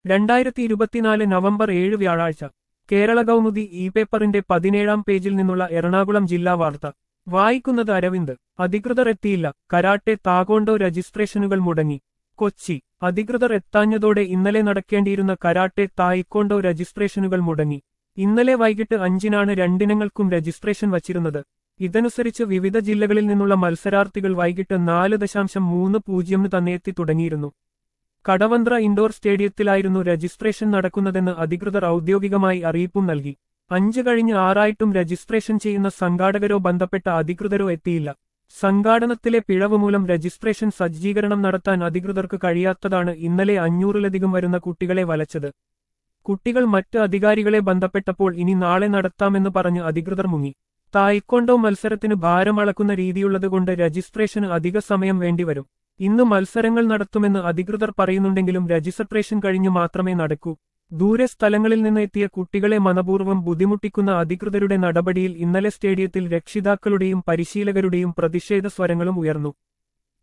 രണ്ടായിരത്തി ഇരുപത്തിനാല് നവംബർ ഏഴ് വ്യാഴാഴ്ച കേരള കൗമുദി ഇ പേപ്പറിന്റെ പതിനേഴാം പേജിൽ നിന്നുള്ള എറണാകുളം ജില്ലാ വാർത്ത വായിക്കുന്നത് അരവിന്ദ് അധികൃതർ എത്തിയില്ല കരാട്ടെ താഗോണ്ടോ രജിസ്ട്രേഷനുകൾ മുടങ്ങി കൊച്ചി അധികൃതർ എത്താഞ്ഞതോടെ ഇന്നലെ നടക്കേണ്ടിയിരുന്ന കരാട്ടെ തായ്ക്കൊണ്ടോ രജിസ്ട്രേഷനുകൾ മുടങ്ങി ഇന്നലെ വൈകിട്ട് അഞ്ചിനാണ് രണ്ടിനങ്ങൾക്കും രജിസ്ട്രേഷൻ വച്ചിരുന്നത് ഇതനുസരിച്ച് വിവിധ ജില്ലകളിൽ നിന്നുള്ള മത്സരാർത്ഥികൾ വൈകിട്ട് നാല് ദശാംശം മൂന്ന് പൂജ്യമിന് തന്നെ എത്തി തുടങ്ങിയിരുന്നു കടവന്ത്ര ഇൻഡോർ സ്റ്റേഡിയത്തിലായിരുന്നു രജിസ്ട്രേഷൻ നടക്കുന്നതെന്ന് അധികൃതർ ഔദ്യോഗികമായി അറിയിപ്പും നൽകി അഞ്ച് കഴിഞ്ഞ് ആറായിട്ടും രജിസ്ട്രേഷൻ ചെയ്യുന്ന സംഘാടകരോ ബന്ധപ്പെട്ട അധികൃതരോ എത്തിയില്ല സംഘാടനത്തിലെ പിഴവ് മൂലം രജിസ്ട്രേഷൻ സജ്ജീകരണം നടത്താൻ അധികൃതർക്ക് കഴിയാത്തതാണ് ഇന്നലെ അഞ്ഞൂറിലധികം വരുന്ന കുട്ടികളെ വലച്ചത് കുട്ടികൾ മറ്റ് അധികാരികളെ ബന്ധപ്പെട്ടപ്പോൾ ഇനി നാളെ നടത്താമെന്ന് പറഞ്ഞ് അധികൃതർ മുങ്ങി തായ്ക്കൊണ്ടോ മത്സരത്തിന് ഭാരം അളക്കുന്ന രീതിയുള്ളതുകൊണ്ട് രജിസ്ട്രേഷന് അധിക സമയം വേണ്ടിവരും ഇന്ന് മത്സരങ്ങൾ നടത്തുമെന്ന് അധികൃതർ പറയുന്നുണ്ടെങ്കിലും രജിസ്ട്രേഷൻ കഴിഞ്ഞു മാത്രമേ നടക്കൂ ദൂരെ സ്ഥലങ്ങളിൽ നിന്ന് എത്തിയ കുട്ടികളെ മനപൂർവ്വം ബുദ്ധിമുട്ടിക്കുന്ന അധികൃതരുടെ നടപടിയിൽ ഇന്നലെ സ്റ്റേഡിയത്തിൽ രക്ഷിതാക്കളുടെയും പരിശീലകരുടെയും പ്രതിഷേധ സ്വരങ്ങളും ഉയർന്നു